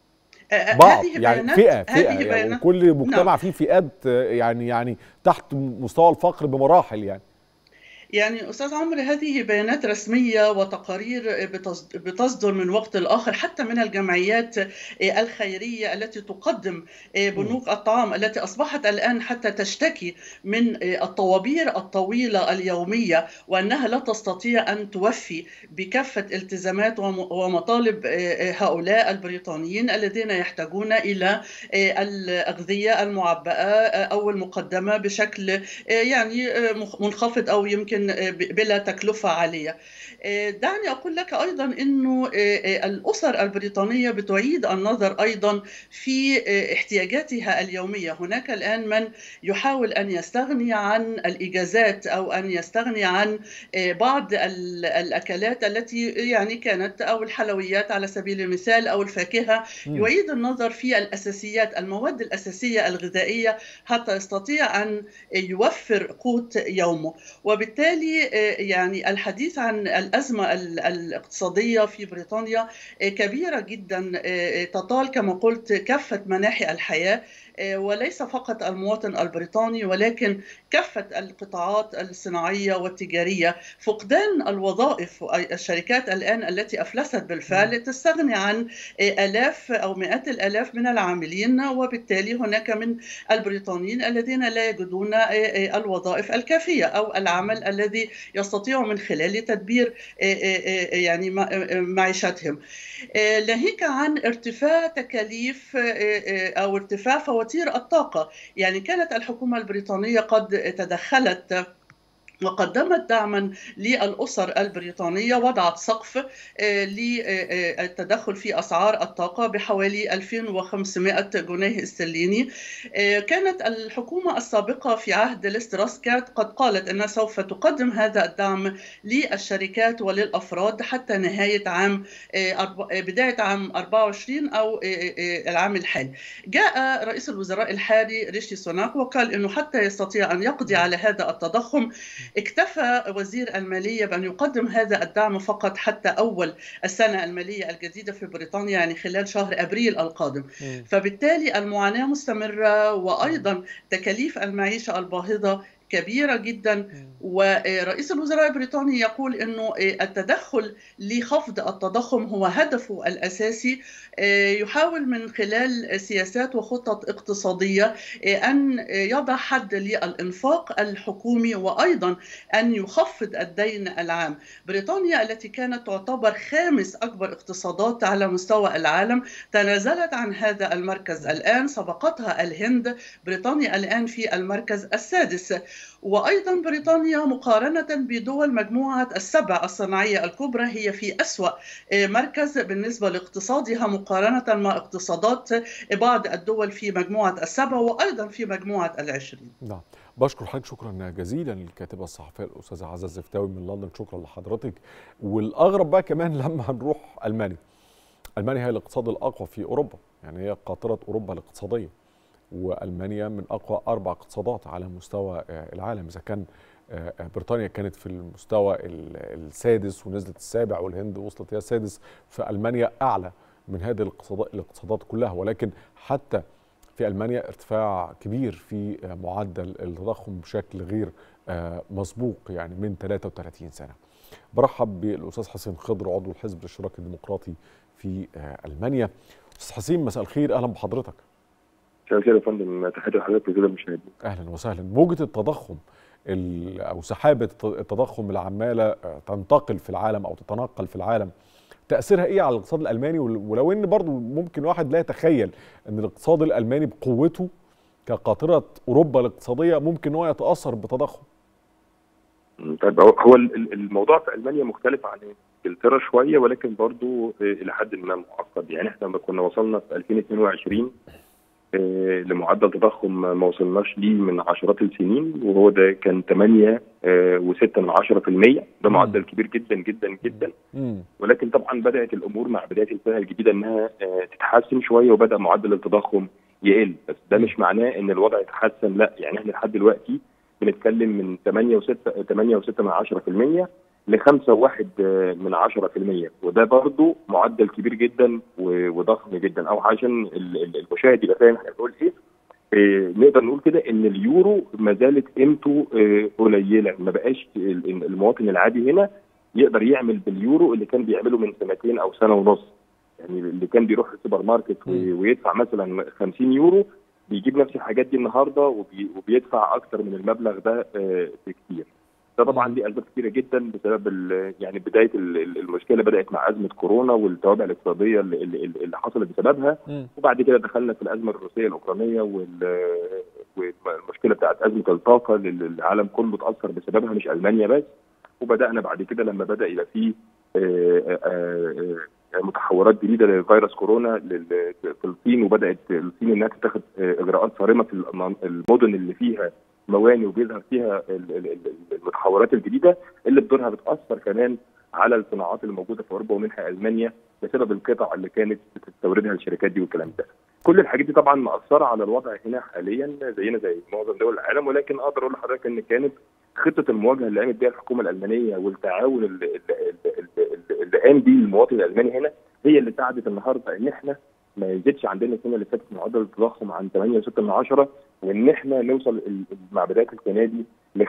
Speaker 1: بعض يعني فئه فئه يعني وكل مجتمع نعم. فيه فئات يعني يعني تحت مستوى الفقر بمراحل يعني
Speaker 2: يعني استاذ عمرو هذه بيانات رسميه وتقارير بتصدر من وقت لاخر حتى من الجمعيات الخيريه التي تقدم بنوك الطعام التي اصبحت الان حتى تشتكي من الطوابير الطويله اليوميه وانها لا تستطيع ان توفي بكافه التزامات ومطالب هؤلاء البريطانيين الذين يحتاجون الى الاغذيه المعبأه او المقدمه بشكل يعني منخفض او يمكن بلا تكلفة عالية دعني أقول لك أيضا أنه الأسر البريطانية بتعيد النظر أيضا في احتياجاتها اليومية هناك الآن من يحاول أن يستغني عن الإجازات أو أن يستغني عن بعض الأكلات التي يعني كانت أو الحلويات على سبيل المثال أو الفاكهة يعيد النظر في الأساسيات المواد الأساسية الغذائية حتى يستطيع أن يوفر قوت يومه وبالتالي يعني الحديث عن الأزمة الاقتصادية في بريطانيا كبيرة جدا تطال كما قلت كافة مناحي الحياة وليس فقط المواطن البريطاني ولكن كافة القطاعات الصناعية والتجارية فقدان الوظائف الشركات الآن التي أفلست بالفعل تستغني عن آلاف أو مئات الآلاف من العاملين وبالتالي هناك من البريطانيين الذين لا يجدون الوظائف الكافية أو العمل الذي يستطيع من خلاله تدبير يعني معيشتهم ناهيك عن ارتفاع تكاليف أو ارتفاع فواتير الطاقة يعني كانت الحكومة البريطانية قد تدخلت وقدمت دعما للأسر البريطانية وضعت سقف للتدخل في أسعار الطاقة بحوالي 2500 جنيه استرليني كانت الحكومة السابقة في عهد الاستراسكات قد قالت أنها سوف تقدم هذا الدعم للشركات وللأفراد حتى نهاية عام بداية عام 24 أو العام الحالي جاء رئيس الوزراء الحالي ريشي سوناك وقال أنه حتى يستطيع أن يقضي على هذا التضخم اكتفى وزير المالية بأن يقدم هذا الدعم فقط حتى أول السنة المالية الجديدة في بريطانيا يعني خلال شهر أبريل القادم م. فبالتالي المعاناة مستمرة وأيضا تكاليف المعيشة الباهظة كبيرة جدا ورئيس الوزراء البريطاني يقول أنه التدخل لخفض التضخم هو هدفه الأساسي يحاول من خلال سياسات وخطط اقتصادية أن يضع حد للإنفاق الحكومي وأيضا أن يخفض الدين العام بريطانيا التي كانت تعتبر خامس أكبر اقتصادات على مستوى العالم تنازلت عن هذا المركز الآن سبقتها الهند بريطانيا الآن في المركز السادس وأيضا بريطانيا مقارنة بدول مجموعة السبع الصناعية الكبرى هي في أسوأ مركز بالنسبة لاقتصادها مقارنة مع اقتصادات بعض الدول في مجموعة السبع وأيضا في مجموعة العشرين
Speaker 1: نعم بشكر حضرتك شكرا جزيلا للكاتبه الصحفيه الاستاذه عزه الزفتاوي من لندن شكرا لحضرتك والاغرب بقى كمان لما هنروح المانيا المانيا هي الاقتصاد الاقوى في اوروبا يعني هي قاطره اوروبا الاقتصاديه والمانيا من اقوى اربع اقتصادات على مستوى العالم اذا كان بريطانيا كانت في المستوى السادس ونزلت السابع والهند وصلت الى السادس فالمانيا اعلى من هذه الاقتصادات الاقتصادات كلها ولكن حتى في المانيا ارتفاع كبير في معدل التضخم بشكل غير مسبوق يعني من 33 سنه. برحب بالاستاذ حسين خضر عضو الحزب الاشتراكي الديمقراطي في المانيا. استاذ حسين مساء الخير اهلا بحضرتك.
Speaker 3: مساء الخير يا فندم تحياتي لحضرتك وكل المشاهدين.
Speaker 1: اهلا وسهلا موجه التضخم او سحابه التضخم العماله تنتقل في العالم او تتنقل في العالم تاثيرها ايه على الاقتصاد الالماني ولو ان برضو ممكن واحد لا يتخيل ان الاقتصاد الالماني بقوته كقاطره اوروبا الاقتصاديه ممكن هو يتاثر بتضخم
Speaker 3: طيب هو الموضوع في المانيا مختلف عن انجلترا شويه ولكن برضو الى حد ما معقد يعني احنا لما كنا وصلنا في 2022 لمعدل تضخم ما وصلناش ليه من عشرات السنين وهو ده كان 8 و6 من 10% ده معدل كبير جدا جدا جدا ولكن طبعا بدات الامور مع بدايه السنه الجديده انها تتحسن شويه وبدا معدل التضخم يقل بس ده مش معناه ان الوضع يتحسن لا يعني احنا لحد دلوقتي بنتكلم من 8 و6 8 و6 من 10% ل 5 و1 من 10% وده برضه معدل كبير جدا وضخم جدا او عشان المشاهد يبقى فاهم احنا بنقول ايه آه، نقدر نقول كده ان اليورو ما زالت قيمته آه، قليله ما بقاش ال- المواطن العادي هنا يقدر يعمل باليورو اللي كان بيعمله من سنتين او سنه ونص يعني اللي كان بيروح السوبر ماركت و-
Speaker 1: مم.
Speaker 3: ويدفع مثلا 50 يورو بيجيب نفس الحاجات دي النهارده وبي وبيدفع اكتر من المبلغ ده آه، بكتير ده طبعا ليه اسباب كتيره جدا بسبب ال- يعني بدايه ال- ال- المشكله بدات مع ازمه كورونا والتوابع الاقتصاديه اللي, اللي, اللي حصلت بسببها
Speaker 1: مم.
Speaker 3: وبعد كده دخلنا في الازمه الروسيه الاوكرانيه وال- والمشكله بتاعت ازمه الطاقه اللي العالم كله اتاثر بسببها مش المانيا بس وبدانا بعد كده لما بدا يبقى فيه آه، آه، آه، متحورات جديده لفيروس كورونا لل- في الصين وبدات الصين انها تتخذ آه، اجراءات صارمه في الم- المدن اللي فيها مواني وبيظهر فيها ال- ال- ال- المتحورات الجديده اللي بدورها بتاثر كمان على الصناعات اللي موجوده في اوروبا ومنها المانيا بسبب القطع اللي كانت بتستوردها الشركات دي والكلام ده. كل الحاجات دي طبعا مأثره على الوضع هنا حاليا زينا زي معظم دول العالم ولكن اقدر اقول لحضرتك ان كانت خطه المواجهه اللي قامت بيها الحكومه الالمانيه والتعاون اللي, اللي, اللي, اللي, اللي قام بيه المواطن الالماني هنا هي اللي ساعدت النهارده ان احنا ما يزيدش عندنا السنه اللي فاتت معدل التضخم عن 8.6 من عشرة وان احنا نوصل ال- مع بدايه السنه دي ل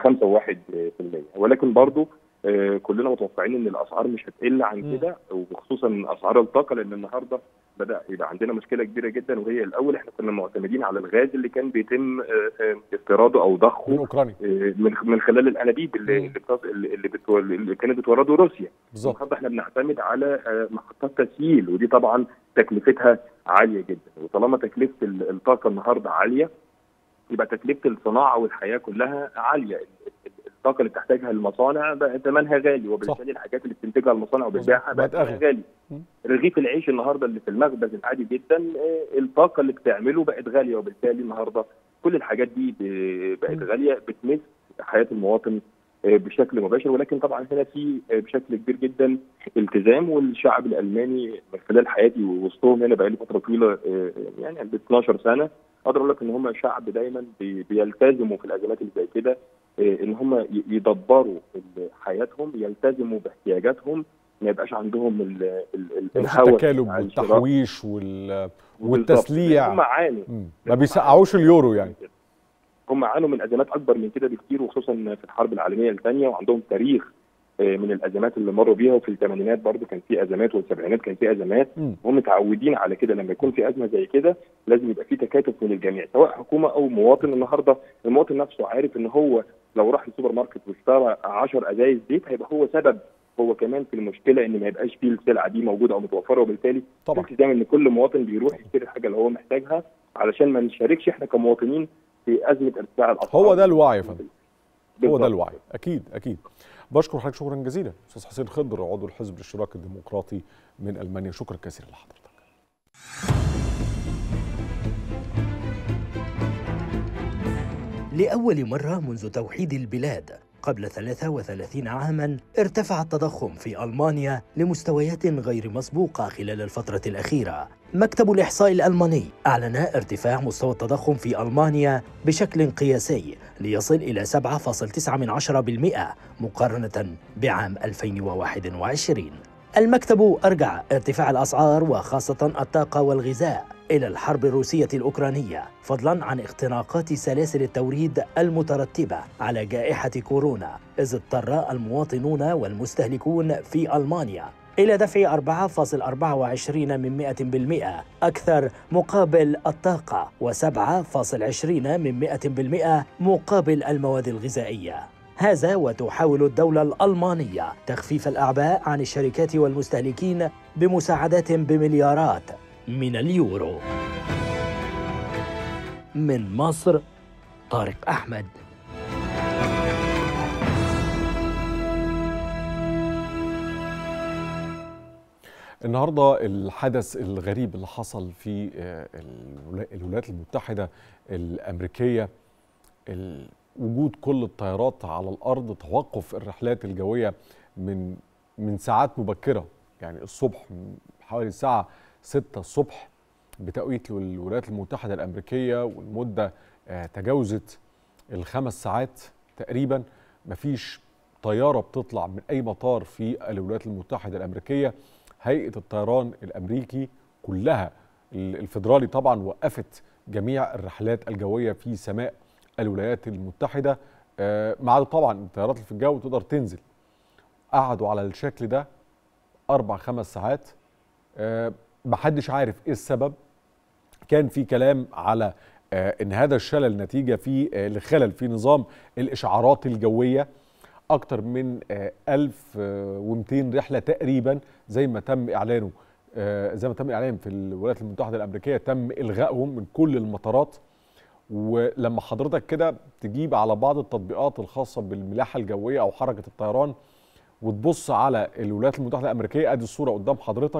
Speaker 3: 5.1% ولكن برضو آه، كلنا متوقعين ان الاسعار مش هتقل عن
Speaker 1: مم.
Speaker 3: كده وخصوصا اسعار الطاقه لان النهارده بدا يبقى عندنا مشكله كبيره جدا وهي الاول احنا كنا معتمدين على الغاز اللي كان بيتم آه، آه، استيراده او
Speaker 1: من
Speaker 3: ضخه
Speaker 1: اوكرانيا
Speaker 3: آه، من من خلال الانابيب اللي
Speaker 1: مم.
Speaker 3: اللي, بتص... اللي, اللي, بتو... اللي كانت بتورده روسيا
Speaker 1: بالظبط
Speaker 3: النهارده احنا بنعتمد على آه، محطات تسييل ودي طبعا تكلفتها عاليه جدا وطالما تكلفه ال- الطاقه النهارده عاليه يبقى تكلفه الصناعه والحياه كلها عاليه ال- ال- الطاقه اللي بتحتاجها المصانع بقى ثمنها غالي وبالتالي الحاجات اللي بتنتجها المصانع وبتبيعها
Speaker 1: بقت
Speaker 3: بقت ثمنها
Speaker 1: أغلى.
Speaker 3: غالي
Speaker 1: مم.
Speaker 3: رغيف العيش النهارده اللي في المخبز العادي جدا آه، الطاقه اللي بتعمله بقت غاليه وبالتالي النهارده كل الحاجات دي ب- بقت
Speaker 1: مم.
Speaker 3: غاليه بتمس حياه المواطن آه، بشكل مباشر ولكن طبعا هنا في آه، بشكل كبير جدا التزام والشعب الالماني من خلال حياتي ووسطهم هنا بقالي فتره طويله آه، يعني ب 12 سنه اقدر اقول لك ان هم شعب دايما بي- بيلتزموا في الازمات اللي زي كده آه، ان هم ي- يدبروا ال- حياتهم يلتزموا باحتياجاتهم ما يبقاش عندهم ال- ال- ال-
Speaker 1: مفيش
Speaker 3: الهوس
Speaker 1: التكالب
Speaker 3: بتاع الشراء.
Speaker 1: والتحويش وال...
Speaker 3: بالظبط.
Speaker 1: والتسليع.
Speaker 3: هم عانوا
Speaker 1: مم. ما بيسقعوش اليورو يعني
Speaker 3: هم عانوا من ازمات اكبر من كده بكتير وخصوصا في الحرب العالميه الثانيه وعندهم تاريخ آه، من الازمات اللي مروا بيها وفي الثمانينات برضو كان في ازمات والسبعينات كان في ازمات
Speaker 1: مم.
Speaker 3: هم متعودين على كده لما يكون في ازمه زي كده لازم يبقى في تكاتف من الجميع سواء حكومه او مواطن النهارده المواطن نفسه عارف ان هو لو راح السوبر ماركت واشترى 10 ازايز زيت هيبقى هو سبب هو كمان في المشكله ان ما يبقاش فيه السلعه دي موجوده او متوفره وبالتالي
Speaker 1: طبعا
Speaker 3: التزام ان كل مواطن بيروح يشتري الحاجه اللي هو محتاجها علشان ما نشاركش احنا كمواطنين في ازمه ارتفاع الاسعار
Speaker 1: هو ده الوعي يا فندم هو
Speaker 3: بالظبط.
Speaker 1: ده الوعي اكيد اكيد بشكر حضرتك شكرا جزيلا استاذ حسين خضر عضو الحزب الاشتراكي الديمقراطي من المانيا شكرا كثيرا لحضرتك
Speaker 4: لأول مرة منذ توحيد البلاد قبل 33 عاما ارتفع التضخم في ألمانيا لمستويات غير مسبوقة خلال الفترة الأخيرة مكتب الإحصاء الألماني أعلن ارتفاع مستوى التضخم في ألمانيا بشكل قياسي ليصل إلى 7.9% مقارنة بعام 2021 المكتب أرجع ارتفاع الأسعار وخاصة الطاقة والغذاء إلى الحرب الروسية الأوكرانية فضلا عن اختناقات سلاسل التوريد المترتبة على جائحة كورونا إذ اضطر المواطنون والمستهلكون في ألمانيا إلى دفع 4.24 من 100% أكثر مقابل الطاقة و7.20 من 100% مقابل المواد الغذائية هذا وتحاول الدولة الألمانية تخفيف الأعباء عن الشركات والمستهلكين بمساعدات بمليارات من اليورو من مصر طارق أحمد
Speaker 1: النهارده الحدث الغريب اللي حصل في آه، الولا- الولايات المتحده الامريكيه ال- وجود كل الطيارات على الارض توقف الرحلات الجويه من من ساعات مبكره يعني الصبح من حوالي الساعه 6 الصبح بتوقيت الولايات المتحده الامريكيه والمده آه، تجاوزت الخمس ساعات تقريبا مفيش طياره بتطلع من اي مطار في الولايات المتحده الامريكيه هيئه الطيران الامريكي كلها ال- الفيدرالي طبعا وقفت جميع الرحلات الجويه في سماء الولايات المتحده آه، ما عدا طبعا الطيارات اللي في الجو تقدر تنزل قعدوا على الشكل ده اربع خمس ساعات آه، محدش عارف ايه السبب كان في كلام على آه، ان هذا الشلل نتيجه في آه، لخلل في نظام الاشعارات الجويه اكتر من آه، 1200 رحله تقريبا زي ما تم اعلانه آه، زي ما تم اعلان في الولايات المتحده الامريكيه تم الغائهم من كل المطارات ولما حضرتك كده تجيب على بعض التطبيقات الخاصه بالملاحه الجويه او حركه الطيران وتبص على الولايات المتحده الامريكيه ادي الصوره قدام حضرتك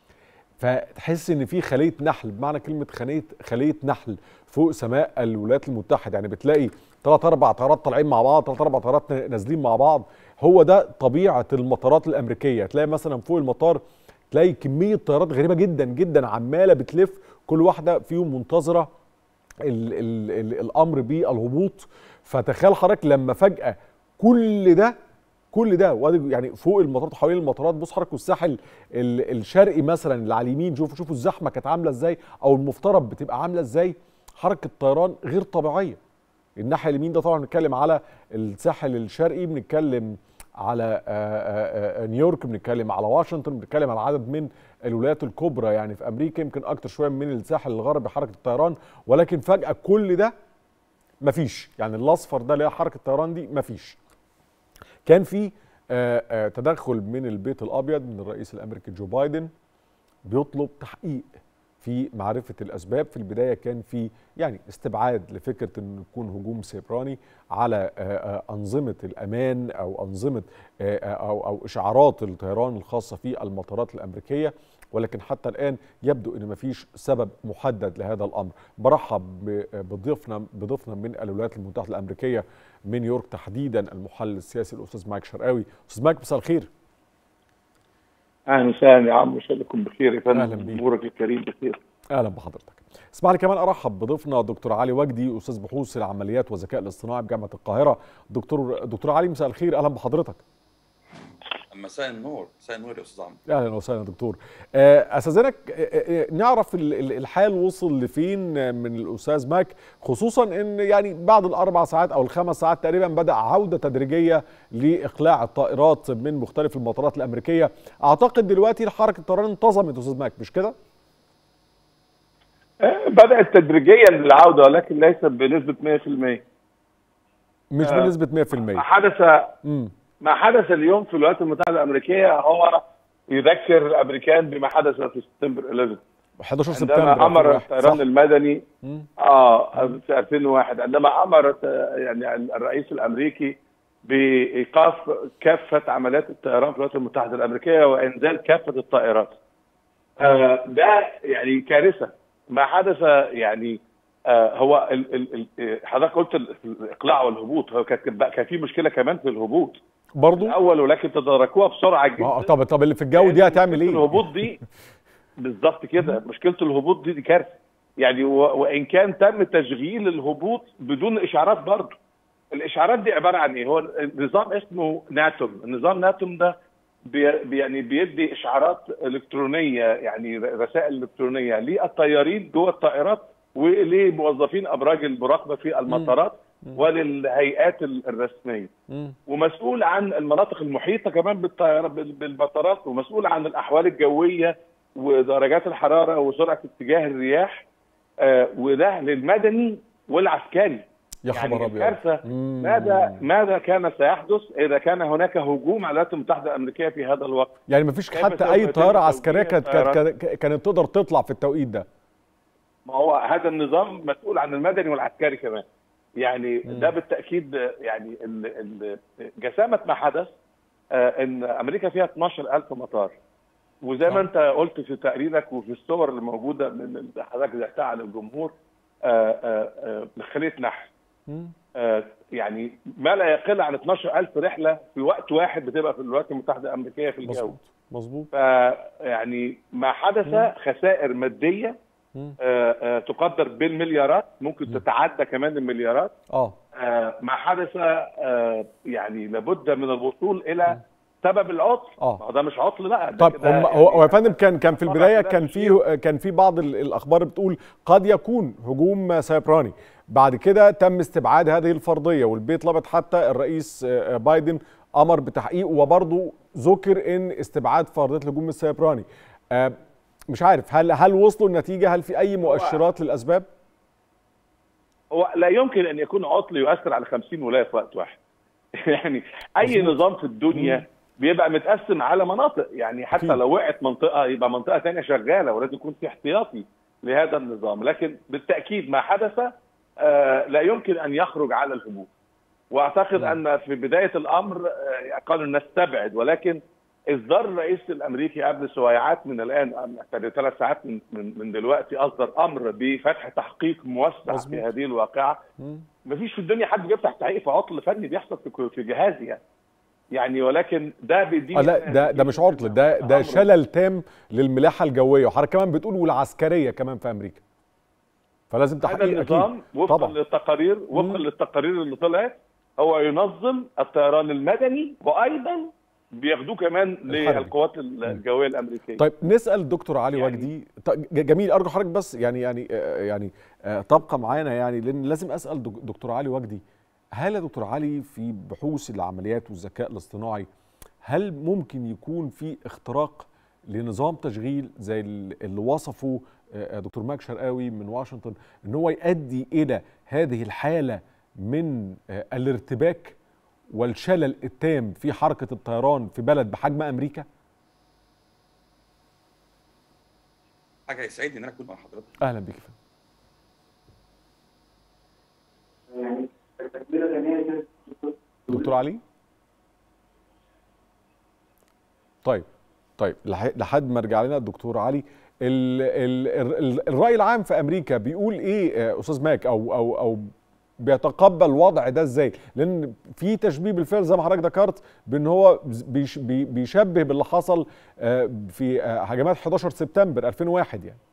Speaker 1: فتحس ان في خليه نحل بمعنى كلمه خليه خليه نحل فوق سماء الولايات المتحده يعني بتلاقي ثلاث اربع طيارات طالعين مع بعض ثلاث اربع طيارات نازلين مع بعض هو ده طبيعه المطارات الامريكيه تلاقي مثلا فوق المطار تلاقي كميه طيارات غريبه جدا جدا عماله بتلف كل واحده فيهم منتظره ال ال ال الامر بالهبوط فتخيل حضرتك لما فجاه كل ده كل ده وادي يعني فوق المطارات حوالين المطارات بص حضرتك والساحل ال- الشرقي مثلا اللي على اليمين شوفوا شوفوا الزحمه كانت عامله ازاي او المفترض بتبقى عامله ازاي حركه طيران غير طبيعيه الناحيه اليمين ده طبعا بنتكلم على الساحل الشرقي بنتكلم على آه، آه، آه، نيويورك بنتكلم على واشنطن بنتكلم على عدد من الولايات الكبرى يعني في امريكا يمكن اكتر شويه من الساحل الغربي حركه الطيران ولكن فجاه كل ده مفيش يعني الاصفر ده اللي هي حركه الطيران دي مفيش كان في آه، آه، تدخل من البيت الابيض من الرئيس الامريكي جو بايدن بيطلب تحقيق في معرفه الاسباب في البدايه كان في يعني استبعاد لفكره انه يكون هجوم سيبراني على آه، آه، انظمه الامان او انظمه آه، آه، او او اشعارات الطيران الخاصه في المطارات الامريكيه ولكن حتى الان يبدو ان مفيش سبب محدد لهذا الامر برحب ب- بضيفنا بضيفنا من الولايات المتحده الامريكيه من نيويورك تحديدا المحلل السياسي الاستاذ مايك شرقاوي استاذ مايك مساء الخير
Speaker 5: اهلا وسهلا يا عم وشكلكم بخير يا
Speaker 1: أهلا
Speaker 5: فندم
Speaker 1: بيك.
Speaker 5: امورك الكريم بخير
Speaker 1: اهلا بحضرتك اسمح لي كمان ارحب بضيفنا دكتور علي وجدي استاذ بحوث العمليات والذكاء الاصطناعي بجامعه القاهره دكتور دكتور علي مساء الخير اهلا بحضرتك
Speaker 6: مساء النور مساء النور يا استاذ عمرو
Speaker 1: اهلا وسهلا دكتور آه، استاذنك آه، آه، نعرف ال- ال- الحال وصل لفين آه، من الاستاذ ماك خصوصا ان يعني بعد الاربع ساعات او الخمس ساعات تقريبا بدا عوده تدريجيه لاقلاع الطائرات من مختلف المطارات الامريكيه اعتقد دلوقتي حركه الطيران انتظمت استاذ ماك مش كده
Speaker 5: آه، بدات تدريجيا العوده ولكن ليس بنسبه 100%
Speaker 1: مش
Speaker 5: آه.
Speaker 1: بنسبه 100%
Speaker 5: ما حدث
Speaker 1: امم
Speaker 5: ما حدث اليوم في الولايات المتحده الامريكيه هو يذكر الامريكان بما حدث في سبتمبر 11
Speaker 1: 11 سبتمبر
Speaker 5: عندما امر
Speaker 1: 2001.
Speaker 5: الطيران
Speaker 1: صح.
Speaker 5: المدني
Speaker 1: مم.
Speaker 5: اه في 2001 عندما امر آه، يعني الرئيس الامريكي بايقاف كافه عمليات الطيران في الولايات المتحده الامريكيه وانزال كافه الطائرات. آه ده يعني كارثه ما حدث يعني آه هو ال ال ال حضرتك قلت ال- الاقلاع والهبوط هو كانت كان في مشكله كمان في الهبوط
Speaker 1: برضو
Speaker 5: الاول ولكن تداركوها بسرعه
Speaker 1: ما هو-
Speaker 5: جدا
Speaker 1: طب طب اللي في الجو دي هتعمل
Speaker 5: مشكلة
Speaker 1: ايه
Speaker 5: الهبوط دي بالظبط كده مشكله الهبوط دي دي كارثه يعني و- وان كان تم تشغيل الهبوط بدون اشعارات برضه الاشعارات دي عباره عن ايه هو نظام اسمه ناتوم النظام ناتوم ده بي بي- يعني بيدي اشعارات الكترونيه يعني ر- رسائل الكترونيه للطيارين جوه الطائرات ولموظفين ابراج المراقبه في المطارات وللهيئات ال- الرسميه
Speaker 1: مم.
Speaker 5: ومسؤول عن المناطق المحيطه كمان بالطيارات بال- بالمطارات ومسؤول عن الاحوال الجويه ودرجات الحراره وسرعه اتجاه الرياح آه وده للمدني والعسكري
Speaker 1: يا
Speaker 5: يعني
Speaker 1: خبر ابيض
Speaker 5: الكارثه
Speaker 1: مم.
Speaker 5: ماذا ماذا كان سيحدث اذا كان هناك هجوم على الولايات المتحده الامريكيه في هذا الوقت
Speaker 1: يعني مفيش
Speaker 5: كيف
Speaker 1: حتى
Speaker 5: سوف
Speaker 1: اي
Speaker 5: يتم
Speaker 1: طياره
Speaker 5: توجيه
Speaker 1: عسكريه كانت كانت
Speaker 5: الطيارات؟
Speaker 1: كانت- كانت تقدر تطلع في التوقيت ده
Speaker 5: ما هو هذا النظام مسؤول عن المدني والعسكري كمان يعني
Speaker 1: مم.
Speaker 5: ده بالتاكيد يعني ال- ال- جسامه ما حدث آه، ان امريكا فيها 12000 مطار وزي ما
Speaker 1: آه.
Speaker 5: انت قلت في تقريرك وفي الصور اللي موجوده من اللي حضرتك زعتها على الجمهور آه، آه، آه، خليه نحل
Speaker 1: مم.
Speaker 5: آه، يعني ما لا يقل عن 12000 رحله في وقت واحد بتبقى في الولايات المتحده الامريكيه في الجو
Speaker 1: مظبوط مظبوط
Speaker 5: فيعني ما حدث خسائر ماديه
Speaker 1: مم.
Speaker 5: آه، آه، تقدر بالمليارات ممكن تتعدى كمان المليارات
Speaker 1: اه
Speaker 5: آه، ما حدث آه، يعني لابد من الوصول الى سبب العطل
Speaker 1: آه.
Speaker 5: ما هو ده مش عطل لا ده
Speaker 1: طب
Speaker 5: كده
Speaker 1: هم هو هو يا
Speaker 5: يعني
Speaker 1: فندم كان كان في
Speaker 5: طبعاً
Speaker 1: البدايه
Speaker 5: ده
Speaker 1: كان
Speaker 5: مش
Speaker 1: في كان في بعض ال- الاخبار بتقول قد يكون هجوم سيبراني بعد كده تم استبعاد هذه الفرضيه والبيت الابيض حتى الرئيس آه، بايدن امر بتحقيق وبرضه ذكر ان استبعاد فرضيه الهجوم السيبراني آه، مش عارف هل هل وصلوا النتيجه هل في اي مؤشرات للاسباب
Speaker 5: هو لا يمكن ان يكون عطل يؤثر على 50 ولايه في وقت واحد يعني اي
Speaker 1: مظبوط.
Speaker 5: نظام في الدنيا بيبقى متقسم على مناطق يعني حتى
Speaker 1: أكيد.
Speaker 5: لو وقعت منطقه يبقى منطقه ثانيه شغاله ولازم يكون في احتياطي لهذا النظام لكن بالتاكيد ما حدث آه، لا يمكن ان يخرج على الهبوط واعتقد
Speaker 1: نعم.
Speaker 5: ان في بدايه الامر آه، قالوا نستبعد ولكن اصدار الرئيس الامريكي قبل سويعات من الان قبل ثلاث ساعات من من من دلوقتي اصدر امر بفتح تحقيق موسع
Speaker 1: مظبوط.
Speaker 5: في هذه الواقعه
Speaker 1: مم.
Speaker 5: مفيش في الدنيا حد بيفتح تحقيق في عطل فني بيحصل في في جهازي يعني يعني ولكن ده بيديني
Speaker 1: آه لا ده ده مش عطل ده ده
Speaker 5: أمر.
Speaker 1: شلل تام للملاحه الجويه وحضرتك كمان بتقول والعسكريه كمان في امريكا فلازم
Speaker 5: هذا
Speaker 1: تحقيق
Speaker 5: النظام
Speaker 1: اكيد
Speaker 5: وفقا
Speaker 1: طبعا
Speaker 5: للتقارير وفقا
Speaker 1: مم.
Speaker 5: للتقارير اللي طلعت هو ينظم الطيران المدني وايضا بياخدوه كمان
Speaker 1: الحربي.
Speaker 5: للقوات الجويه الامريكيه
Speaker 1: طيب نسال دكتور علي
Speaker 5: يعني-
Speaker 1: وجدي ط- ج- جميل ارجو حضرتك بس يعني يعني آه، يعني آه، تبقى معانا يعني لان لازم اسال دك- دكتور علي وجدي هل يا دكتور علي في بحوث العمليات والذكاء الاصطناعي هل ممكن يكون في اختراق لنظام تشغيل زي ال- اللي وصفه آه، دكتور ماك شرقاوي من واشنطن ان هو يؤدي الى هذه الحاله من آه، الارتباك والشلل التام في حركه الطيران في بلد بحجم امريكا؟
Speaker 6: حاجه يسعدني ان انا اكون مع حضرتك
Speaker 1: اهلا بيك يا فندم. دكتور علي طيب طيب لح- لحد ما ارجع لنا الدكتور علي ال ال ال الراي العام في امريكا بيقول ايه آه، استاذ ماك او او او بيتقبل الوضع ده ازاي لان في تشبيه بالفعل زي ما حضرتك ذكرت بان هو بيش- بي- بيشبه باللي حصل آه، في آه، هجمات 11 سبتمبر 2001 يعني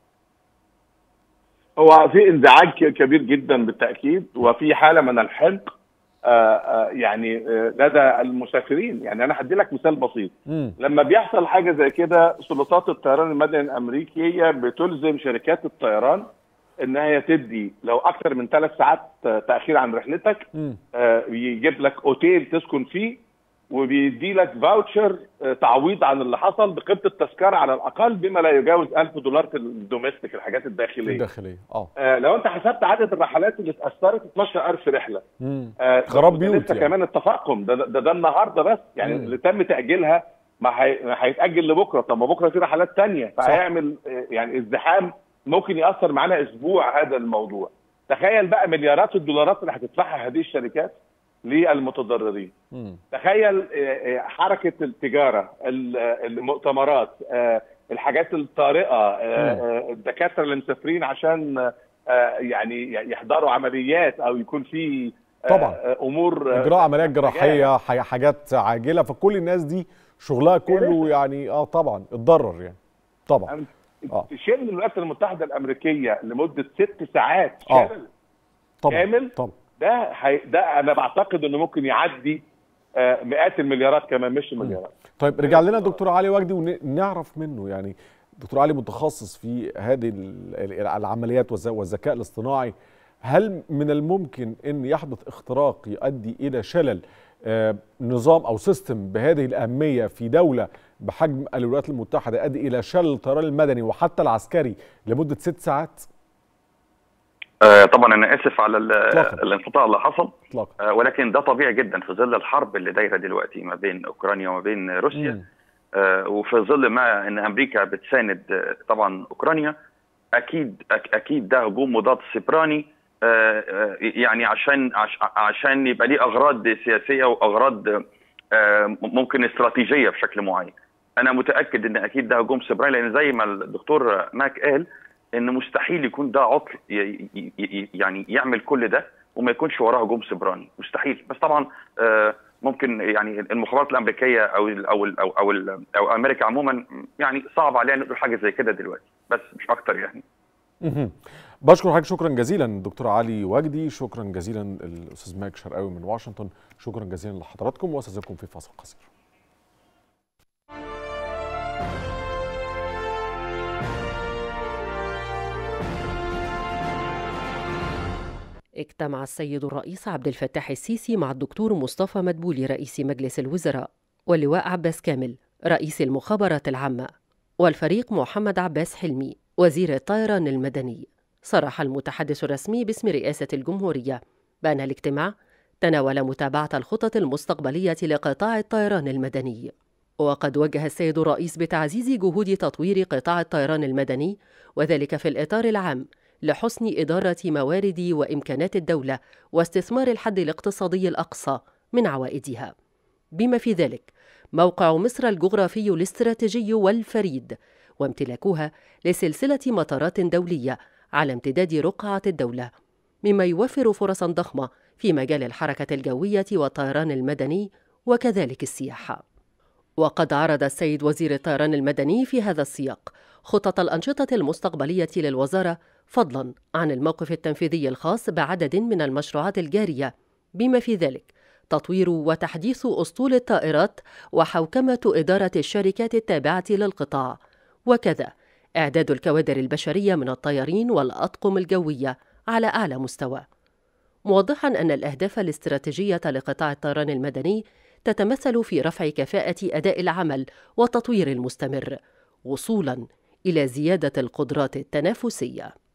Speaker 5: هو في انزعاج كبير جدا بالتاكيد وفي حاله من الحنق آه، آه، يعني آه، لدى المسافرين يعني انا هدي لك مثال بسيط
Speaker 1: امم
Speaker 5: لما بيحصل حاجه زي كده سلطات الطيران المدني الامريكيه بتلزم شركات الطيران ان هي تدي لو اكثر من ثلاث ساعات تاخير عن رحلتك
Speaker 1: امم
Speaker 5: آه، يجيب لك اوتيل تسكن فيه وبيدي لك فاوتشر آه، تعويض عن اللي حصل بقيمه التذكره على الاقل بما لا يجاوز 1000 دولار في الدوميستيك الحاجات الداخليه
Speaker 1: الداخليه اه
Speaker 5: آه، لو انت حسبت عدد الرحلات اللي اتاثرت 12000 رحله
Speaker 1: امم
Speaker 5: آه،
Speaker 1: خراب
Speaker 5: ده
Speaker 1: بيوت
Speaker 5: لسه
Speaker 1: يعني.
Speaker 5: كمان التفاقم ده ده, ده النهارده بس يعني
Speaker 1: مم.
Speaker 5: اللي تم تاجيلها ما هي- ما هيتاجل لبكره طب ما بكره في رحلات تانية فهيعمل آه، يعني ازدحام ممكن ياثر معانا اسبوع هذا الموضوع تخيل بقى مليارات الدولارات اللي هتدفعها هذه الشركات للمتضررين
Speaker 1: امم
Speaker 5: تخيل آه، آه، حركه التجاره ال- آه، المؤتمرات آه، الحاجات الطارئه آه،
Speaker 1: مم.
Speaker 5: آه، الدكاتره اللي مسافرين عشان آه، يعني يحضروا عمليات او يكون في آه،
Speaker 1: طبعاً.
Speaker 5: آه، امور آه،
Speaker 1: اجراء عمليات جراحيه ح- حاجات عاجله فكل الناس دي شغلها كله يعني اه طبعا اتضرر يعني طبعا آه.
Speaker 5: تشيل من الولايات المتحده الامريكيه لمده ست ساعات
Speaker 1: آه.
Speaker 5: شلل
Speaker 1: طبعا
Speaker 5: كامل؟
Speaker 1: طبعا
Speaker 5: ده هي ده انا بعتقد انه ممكن يعدي آه، مئات المليارات كمان مش مليارات
Speaker 1: طيب رجع لنا دكتور علي وجدي ونعرف منه يعني دكتور علي متخصص في هذه ال- ال- العمليات والذ- والذكاء الاصطناعي هل من الممكن ان يحدث اختراق يؤدي الى شلل آه، نظام او سيستم بهذه الاهميه في دوله بحجم الولايات المتحده يؤدي الى شلل الطيران المدني وحتى العسكري لمده ست ساعات
Speaker 7: آه، طبعا انا اسف على ال-
Speaker 1: إطلاقاً.
Speaker 7: الانقطاع اللي حصل
Speaker 1: اطلاقا
Speaker 7: آه، ولكن ده طبيعي جدا في ظل الحرب اللي دايره دلوقتي ما بين اوكرانيا وما بين روسيا
Speaker 1: مم.
Speaker 7: آه، وفي ظل ما ان امريكا بتساند آه، طبعا اوكرانيا اكيد أك- اكيد ده هجوم مضاد سيبراني آه، آه، يعني عشان عش- عشان يبقى ليه اغراض سياسيه واغراض آه، ممكن استراتيجيه بشكل معين انا متاكد ان اكيد ده هجوم سيبراني لان زي ما الدكتور ماك قال ان مستحيل يكون ده عطل ي- ي- ي- يعني يعمل كل ده وما يكونش وراه هجوم سيبراني مستحيل بس طبعا آه، ممكن يعني المخابرات الامريكيه او ال او ال او او, ال أو امريكا عموما يعني صعب عليها نقول حاجه زي كده دلوقتي بس مش اكتر يعني
Speaker 1: مهم. بشكر حضرتك شكرا جزيلا دكتور علي وجدي شكرا جزيلا الاستاذ ماك شرقاوي من واشنطن شكرا جزيلا لحضراتكم واستاذنكم في فاصل قصير
Speaker 8: اجتمع السيد الرئيس عبد الفتاح السيسي مع الدكتور مصطفى مدبولي رئيس مجلس الوزراء واللواء عباس كامل رئيس المخابرات العامة والفريق محمد عباس حلمي وزير الطيران المدني صرح المتحدث الرسمي باسم رئاسة الجمهورية بأن الاجتماع تناول متابعة الخطط المستقبلية لقطاع الطيران المدني وقد وجه السيد الرئيس بتعزيز جهود تطوير قطاع الطيران المدني وذلك في الإطار العام لحسن إدارة موارد وإمكانات الدولة واستثمار الحد الاقتصادي الأقصى من عوائدها بما في ذلك موقع مصر الجغرافي الاستراتيجي والفريد وامتلاكها لسلسلة مطارات دولية على امتداد رقعة الدولة مما يوفر فرصا ضخمة في مجال الحركة الجوية والطيران المدني وكذلك السياحة وقد عرض السيد وزير الطيران المدني في هذا السياق خطط الأنشطة المستقبلية للوزارة فضلا عن الموقف التنفيذي الخاص بعدد من المشروعات الجارية بما في ذلك تطوير وتحديث أسطول الطائرات وحوكمة إدارة الشركات التابعة للقطاع وكذا إعداد الكوادر البشرية من الطيارين والأطقم الجوية على أعلى مستوى موضحا أن الأهداف الاستراتيجية لقطاع الطيران المدني تتمثل في رفع كفاءة أداء العمل والتطوير المستمر وصولا إلى زيادة القدرات التنافسية